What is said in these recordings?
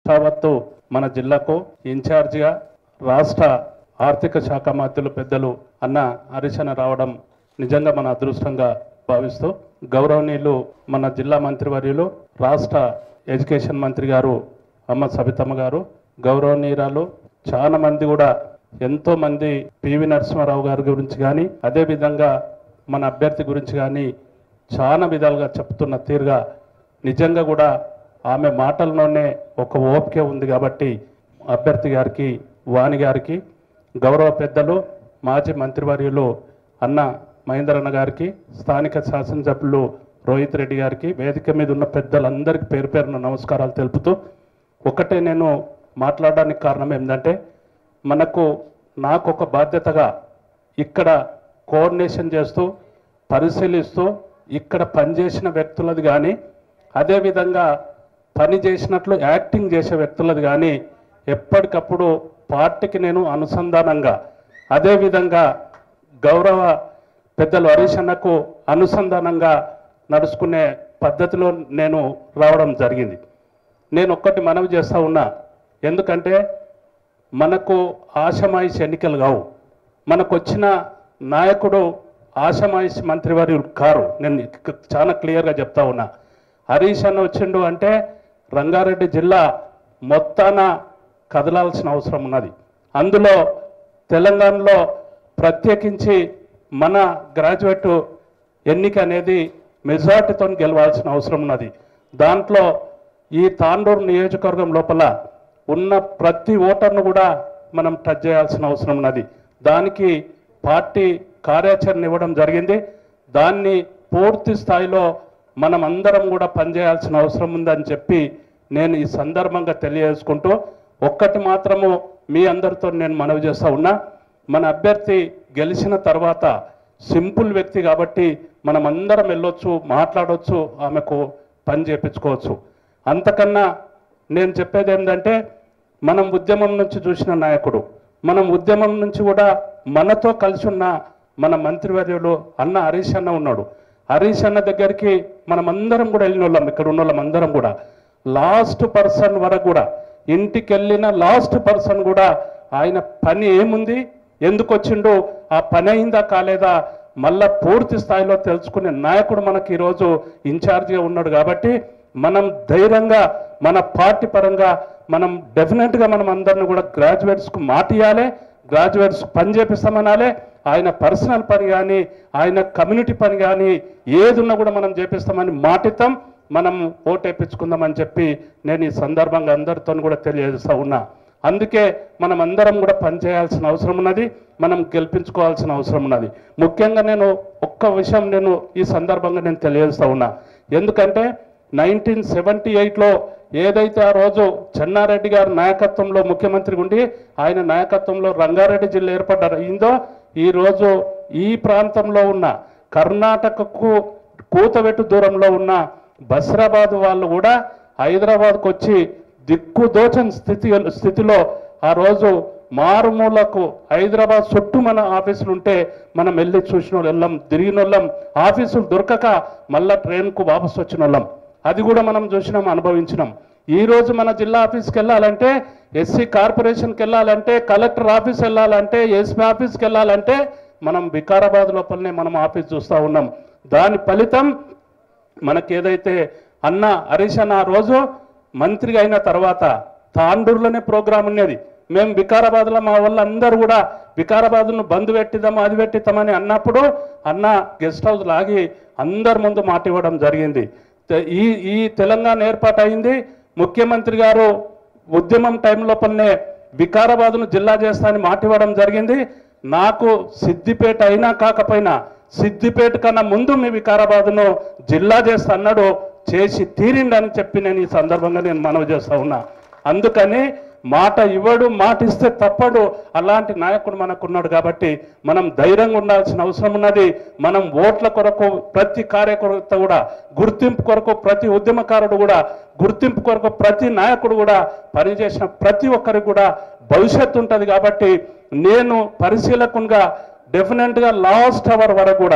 షావత్తు మన జిల్లాకు ఇన్ఛార్జిగా రాష్ట్ర ఆర్థిక శాఖ మంత్రులు పెద్దలు అన్న హరీశన రావడం నిజంగా మన అదృష్టంగా భావిస్తూ గౌరవనీయులు మన జిల్లా మంత్రివర్యులు రాష్ట్ర ఎడ్యుకేషన్ మంత్రి గారు అమ్మ సబితమ్మ గారు గౌరవనీయురాలు చాలా మంది కూడా ఎంతో మంది పివి నరసింహారావు గారి గురించి కానీ అదే విధంగా మన అభ్యర్థి గురించి కానీ చాలా విధాలుగా చెప్తున్న తీరుగా నిజంగా కూడా ఆమె మాటల్లోనే ఒక ఓపిక ఉంది కాబట్టి అభ్యర్థి గారికి వాణి గారికి గౌరవ పెద్దలు మాజీ మంత్రివర్యులు అన్న మహేందరన్న గారికి స్థానిక శాసనసభ్యులు రోహిత్ రెడ్డి గారికి వేదిక మీద ఉన్న పెద్దలందరికీ పేరు పేరున నమస్కారాలు తెలుపుతూ ఒకటే నేను మాట్లాడడానికి కారణం ఏంటంటే మనకు నాకు ఒక బాధ్యతగా ఇక్కడ కోఆర్డినేషన్ చేస్తూ పరిశీలిస్తూ ఇక్కడ పనిచేసిన వ్యక్తులది కానీ అదేవిధంగా పని చేసినట్లు యాక్టింగ్ చేసే వ్యక్తులది కానీ ఎప్పటికప్పుడు పార్టీకి నేను అనుసంధానంగా అదేవిధంగా గౌరవ పెద్దలు హరీష్ అన్నకు అనుసంధానంగా నడుచుకునే పద్ధతిలో నేను రావడం జరిగింది నేను ఒక్కటి మనవి చేస్తా ఉన్నా ఎందుకంటే మనకు ఆశమాయిషి ఎన్నికలు కావు మనకు వచ్చిన నాయకుడు ఆశమాయిషి మంత్రివర్యులు కారు నేను ఇక- చాలా క్లియర్గా చెప్తా ఉన్నా హరీష్ అన్న వచ్చిండు అంటే రంగారెడ్డి జిల్లా మొత్తాన కదలాల్సిన అవసరం ఉన్నది అందులో తెలంగాణలో ప్రత్యేకించి మన గ్రాడ్యుయేట్ ఎన్నిక అనేది మెజార్టీతో గెలవాల్సిన అవసరం ఉన్నది దాంట్లో ఈ తాండూరు నియోజకవర్గం లోపల ఉన్న ప్రతి ఓటర్ను కూడా మనం టచ్ చేయాల్సిన అవసరం ఉన్నది దానికి పార్టీ కార్యాచరణ ఇవ్వడం జరిగింది దాన్ని పూర్తి స్థాయిలో మనం అందరం కూడా పనిచేయాల్సిన అవసరం ఉందని చెప్పి నేను ఈ సందర్భంగా తెలియజేసుకుంటూ ఒక్కటి మాత్రము మీ అందరితో నేను మనవి చేస్తా ఉన్నా మన అభ్యర్థి గెలిచిన తర్వాత సింపుల్ వ్యక్తి కాబట్టి మనం అందరం వెళ్ళొచ్చు మాట్లాడొచ్చు ఆమెకు పని చేపించుకోవచ్చు అంతకన్నా నేను చెప్పేది ఏంటంటే మనం ఉద్యమం నుంచి చూసిన నాయకుడు మనం ఉద్యమం నుంచి కూడా మనతో కలిసి ఉన్న మన మంత్రివర్యులు అన్న హరీష్ అన్న ఉన్నాడు హరీష్ అన్న దగ్గరికి మనం అందరం కూడా వెళ్ళిన వాళ్ళం ఇక్కడ ఉన్న వాళ్ళం అందరం కూడా లాస్ట్ పర్సన్ వరకు కూడా ఇంటికి వెళ్ళిన లాస్ట్ పర్సన్ కూడా ఆయన పని ఏముంది ఎందుకు వచ్చిండు ఆ పని అయిందా కాలేదా మళ్ళా పూర్తి స్థాయిలో తెలుసుకునే నాయకుడు మనకి ఈరోజు ఇన్ఛార్జిగా ఉన్నాడు కాబట్టి మనం ధైర్యంగా మన పార్టీ పరంగా మనం డెఫినెట్గా మనం అందరిని కూడా గ్రాడ్యుయేట్స్కు మాటియాలి గ్రాడ్యుయేట్స్ పని చేపిస్తామనాలే ఆయన పర్సనల్ పని కానీ ఆయన కమ్యూనిటీ పని కానీ ఏది ఉన్నా కూడా మనం చేపిస్తామని మాటిస్తాం మనం ఓటేపించుకుందామని చెప్పి నేను ఈ సందర్భంగా అందరితో కూడా తెలియజేస్తా ఉన్నా అందుకే మనం అందరం కూడా పనిచేయాల్సిన అవసరం ఉన్నది మనం గెలిపించుకోవాల్సిన అవసరం ఉన్నది ముఖ్యంగా నేను ఒక్క విషయం నేను ఈ సందర్భంగా నేను తెలియజేస్తా ఉన్నా ఎందుకంటే నైన్టీన్ సెవెంటీ ఎయిట్లో ఏదైతే ఆ రోజు చెన్నారెడ్డి గారి నాయకత్వంలో ముఖ్యమంత్రి ఉండి ఆయన నాయకత్వంలో రంగారెడ్డి జిల్లా ఏర్పడ్డారు అయిందో ఈరోజు ఈ ప్రాంతంలో ఉన్న కర్ణాటకకు కూతవెట్టు దూరంలో ఉన్న బస్రాబాద్ వాళ్ళు కూడా హైదరాబాద్కు వచ్చి దిక్కుదోచని స్థితి స్థితిలో ఆ రోజు మారుమూలకు హైదరాబాద్ చుట్టూ మన ఆఫీసులు ఉంటే మనం వెళ్ళి చూసిన వాళ్ళం తిరిగిన వాళ్ళం ఆఫీసులు దొరకక మళ్ళా ట్రైన్కు వాపసు వచ్చిన వాళ్ళం అది కూడా మనం చూసినాం అనుభవించినాం ఈ రోజు మన జిల్లా ఆఫీస్కి వెళ్ళాలంటే ఎస్సీ కార్పొరేషన్కి వెళ్ళాలంటే కలెక్టర్ ఆఫీస్ వెళ్ళాలంటే ఎస్పీ ఆఫీస్కి వెళ్ళాలంటే మనం వికారాబాద్ లోపలనే మనం ఆఫీస్ చూస్తూ ఉన్నాం దాని ఫలితం మనకి ఏదైతే అన్న హరీష్ అన్న ఆ రోజు మంత్రిగా అయిన తర్వాత తాండూరులోనే ప్రోగ్రాం ఉన్నది మేము వికారాబాద్లో మా వాళ్ళందరూ కూడా వికారాబాద్ను బంద్ పెట్టిద్దాం అది పెట్టిద్దామని అన్నప్పుడు అన్న గెస్ట్ హౌస్ లాగి అందరి ముందు మాట ఇవ్వడం జరిగింది తె- ఈ ఈ తెలంగాణ ఏర్పాటు అయింది ముఖ్యమంత్రి గారు ఉద్యమం టైం లోపలనే వికారాబాద్ను జిల్లా చేస్తా అని మాట ఇవ్వడం జరిగింది నాకు సిద్దిపేట అయినా కాకపోయినా సిద్దిపేట కన్నా ముందు మీ వికారాబాద్ను జిల్లా చేస్తా అన్నాడు చేసి తీరిండని చెప్పి నేను ఈ సందర్భంగా నేను మనవి చేస్తా ఉన్నా అందుకని మాట ఇవ్వడు మాట ఇస్తే తప్పడు అలాంటి నాయకుడు మనకున్నాడు కాబట్టి మనం ధైర్యంగా ఉండాల్సిన అవసరం ఉన్నది మనం ఓట్ల కొరకు ప్రతి కార్యకర్త కూడా గుర్తింపు కొరకు ప్రతి ఉద్యమకారుడు కూడా గుర్తింపు కొరకు ప్రతి నాయకుడు కూడా పనిచేసిన ప్రతి ఒక్కరికి కూడా భవిష్యత్తు ఉంటుంది కాబట్టి నేను పరిశీలకునిగా డెఫినెట్గా లాస్ట్ అవర్ వరకు కూడా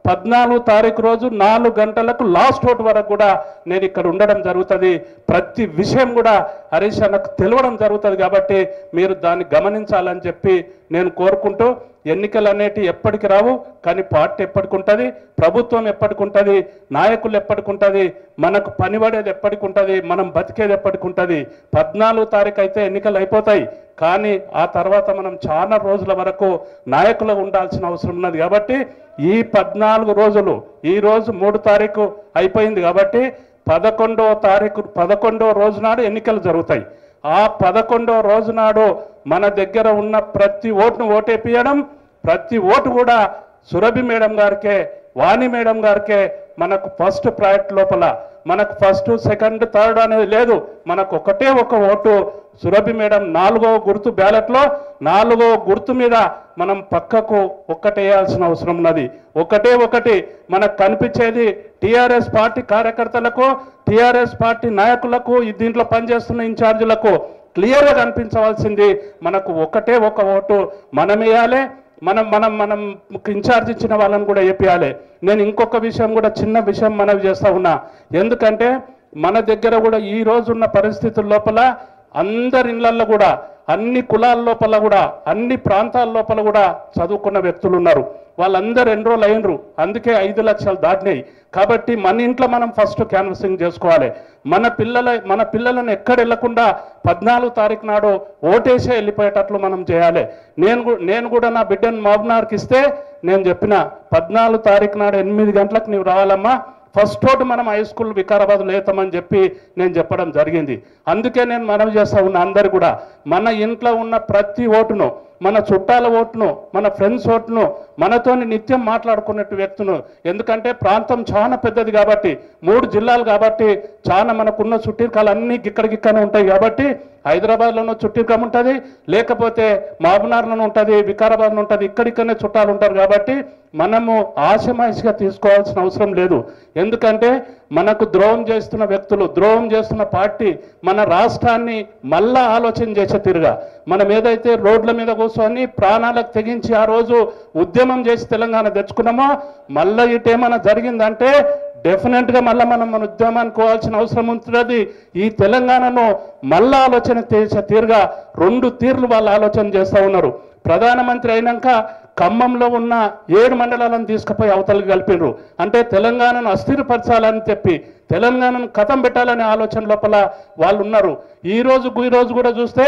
పద్నాలుగు తారీఖు రోజు నాలుగు గంటలకు లాస్ట్ ఓట్ వరకు కూడా నేను ఇక్కడ ఉండడం జరుగుతుంది ప్రతి విషయం కూడా హరీష్ అన్నకు తెలియడం జరుగుతుంది కాబట్టి మీరు దాన్ని గమనించాలని చెప్పి నేను కోరుకుంటూ ఎన్నికలు అనేటి ఎప్పటికి రావు కానీ పార్టీ ఎప్పటికి ఉంటుంది ప్రభుత్వం ఎప్పటికి ఉంటుంది నాయకులు ఎప్పటికి ఉంటుంది మనకు పనిపడేది ఎప్పటికి ఉంటుంది మనం బతికేది ఎప్పటికి ఉంటుంది పద్నాలుగు తారీఖు అయితే ఎన్నికలు అయిపోతాయి కానీ ఆ తర్వాత మనం చాలా రోజుల వరకు నాయకులు ఉండాల్సిన అవసరం ఉన్నది కాబట్టి ఈ పద్నాలుగు రోజులు ఈ రోజు మూడు తారీఖు అయిపోయింది కాబట్టి పదకొండవ తారీఖు పదకొండవ రోజు నాడు ఎన్నికలు జరుగుతాయి ఆ పదకొండవ రోజు నాడు మన దగ్గర ఉన్న ప్రతి ఓటును ఓటేపియడం ప్రతి ఓటు కూడా సురభి మేడం గారికే వాణి మేడం గారికే మనకు ఫస్ట్ ప్రయారిటీ లోపల మనకు ఫస్ట్ సెకండ్ థర్డ్ అనేది లేదు మనకు ఒకటే ఒక ఓటు సురభి మేడం నాలుగో గుర్తు బ్యాలెట్లో నాలుగో గుర్తు మీద మనం పక్కకు ఒక్కటేయాల్సిన అవసరం ఉన్నది ఒకటే ఒకటి మనకు కనిపించేది టిఆర్ఎస్ పార్టీ కార్యకర్తలకు టిఆర్ఎస్ పార్టీ నాయకులకు ఈ దీంట్లో పనిచేస్తున్న ఇన్ఛార్జీలకు క్లియర్గా కనిపించవలసింది మనకు ఒకటే ఒక ఓటు మనం వేయాలి మనం మనం మనం ఇన్ఛార్జ్ ఇచ్చిన వాళ్ళని కూడా వేపియాలి నేను ఇంకొక విషయం కూడా చిన్న విషయం మనవి చేస్తా ఉన్నా ఎందుకంటే మన దగ్గర కూడా ఈ రోజు ఉన్న పరిస్థితుల లోపల అందరి ఇళ్లల్లో కూడా అన్ని కులాల లోపల కూడా అన్ని ప్రాంతాల లోపల కూడా చదువుకున్న వ్యక్తులు ఉన్నారు వాళ్ళందరూ ఎన్రోల్ అయినరు అందుకే ఐదు లక్షలు దాటినాయి కాబట్టి మన ఇంట్లో మనం ఫస్ట్ క్యాన్వసింగ్ చేసుకోవాలి మన పిల్లల మన పిల్లలను ఎక్కడ వెళ్లకుండా పద్నాలుగు తారీఖు నాడు ఓటేసే వెళ్ళిపోయేటట్లు మనం చేయాలి నేను కూ- నేను కూడా నా బిడ్డను మహబూబ్నగర్కి ఇస్తే నేను చెప్పిన పద్నాలుగు తారీఖు నాడు ఎనిమిది గంటలకు నీవు రావాలమ్మా ఫస్ట్ ఓటు మనం హై స్కూల్ వికారాబాద్ లేతామని చెప్పి నేను చెప్పడం జరిగింది అందుకే నేను మనవి చేస్తా ఉన్నా అందరు కూడా మన ఇంట్లో ఉన్న ప్రతి ఓటును మన చుట్టాల ఓటును మన ఫ్రెండ్స్ ఓటును మనతోని నిత్యం మాట్లాడుకున్నట్టు వ్యక్తును ఎందుకంటే ప్రాంతం చాలా పెద్దది కాబట్టి మూడు జిల్లాలు కాబట్టి చాలా మనకున్న చుట్టిరకాలు అన్నీ గిక్కడిగిక్కనే ఉంటాయి కాబట్టి హైదరాబాద్లోనూ చుట్టిరకం ఉంటుంది లేకపోతే మహబూబ్నగర్లోనూ ఉంటుంది వికారాబాద్లో ఉంటుంది ఇక్కడిక్కడనే చుట్టాలు ఉంటారు కాబట్టి మనము ఆశమాయిషిగా తీసుకోవాల్సిన అవసరం లేదు ఎందుకంటే మనకు ద్రోహం చేస్తున్న వ్యక్తులు ద్రోహం చేస్తున్న పార్టీ మన రాష్ట్రాన్ని మళ్ళా ఆలోచన చేసే తిరుగా మనం ఏదైతే రోడ్ల మీద కూర్చొని ప్రాణాలకు తెగించి ఆ రోజు ఉద్యమం చేసి తెలంగాణ తెచ్చుకున్నామో మళ్ళా ఇటేమైనా జరిగిందంటే డెఫినెట్ గా మళ్ళీ మనం మన ఉద్యమానికి పోవాల్సిన అవసరం ఉంటుంది ఈ తెలంగాణను మళ్ళా ఆలోచన చేసే తీరుగా రెండు తీర్లు వాళ్ళు ఆలోచన చేస్తూ ఉన్నారు ప్రధానమంత్రి అయినాక ఖమ్మంలో ఉన్న ఏడు మండలాలను తీసుకుపోయి అవతలకి కలిపినరు అంటే తెలంగాణను అస్థిరపరచాలని చెప్పి తెలంగాణను కథం పెట్టాలనే ఆలోచన లోపల వాళ్ళు ఉన్నారు ఈ రోజు ఈ రోజు కూడా చూస్తే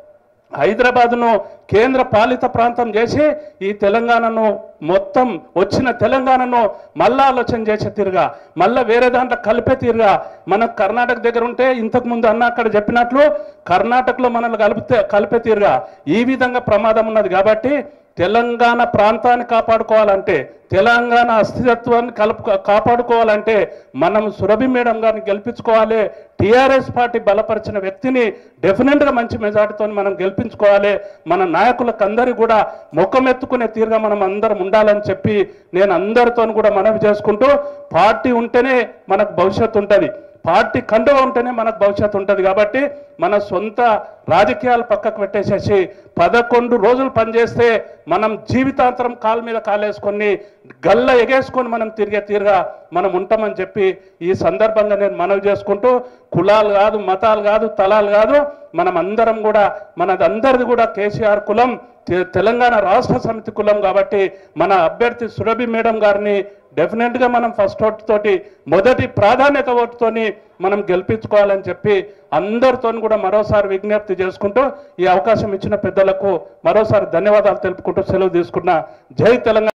హైదరాబాద్ను కేంద్ర పాలిత ప్రాంతం చేసి ఈ తెలంగాణను మొత్తం వచ్చిన తెలంగాణను మళ్ళా ఆలోచన చేసే తీరుగా మళ్ళా వేరే దాంట్లో కలిపే తీరుగా మనకు కర్ణాటక దగ్గర ఉంటే ఇంతకు ముందు అన్న అక్కడ చెప్పినట్లు కర్ణాటకలో మనల్ని కలిపితే కలిపే తీరుగా ఈ విధంగా ప్రమాదం ఉన్నది కాబట్టి తెలంగాణ ప్రాంతాన్ని కాపాడుకోవాలంటే తెలంగాణ అస్థిరత్వాన్ని కలుపు కాపాడుకోవాలంటే మనం సురభి మేడం గారిని గెలిపించుకోవాలి టీఆర్ఎస్ పార్టీ బలపరిచిన వ్యక్తిని డెఫినెట్గా మంచి మెజార్టీతో మనం గెలిపించుకోవాలి మన నాయకులకు అందరి కూడా ముఖం ఎత్తుకునే తీరుగా మనం అందరం ఉండాలని చెప్పి నేను అందరితో కూడా మనవి చేసుకుంటూ పార్టీ ఉంటేనే మనకు భవిష్యత్తు ఉంటుంది పార్టీ కండువ ఉంటేనే మనకు భవిష్యత్తు ఉంటుంది కాబట్టి మన సొంత రాజకీయాలు పక్కకు పెట్టేసేసి పదకొండు రోజులు పనిచేస్తే మనం జీవితాంతరం కాలు మీద కాలేసుకొని గల్ల ఎగేసుకొని మనం తిరిగే తీరుగా మనం ఉంటామని చెప్పి ఈ సందర్భంగా నేను మనవి చేసుకుంటూ కులాలు కాదు మతాలు కాదు తలాలు కాదు మనం అందరం కూడా మనది అందరిది కూడా కేసీఆర్ కులం తె- తెలంగాణ రాష్ట్ర సమితి కులం కాబట్టి మన అభ్యర్థి సురభి మేడం గారిని డెఫినెట్ గా మనం ఫస్ట్ ఓటు తోటి మొదటి ప్రాధాన్యత ఓటుతోని మనం గెలిపించుకోవాలని చెప్పి అందరితో కూడా మరోసారి విజ్ఞప్తి చేసుకుంటూ ఈ అవకాశం ఇచ్చిన పెద్దలకు మరోసారి ధన్యవాదాలు తెలుపుకుంటూ సెలవు తీసుకున్న జై తెలంగాణ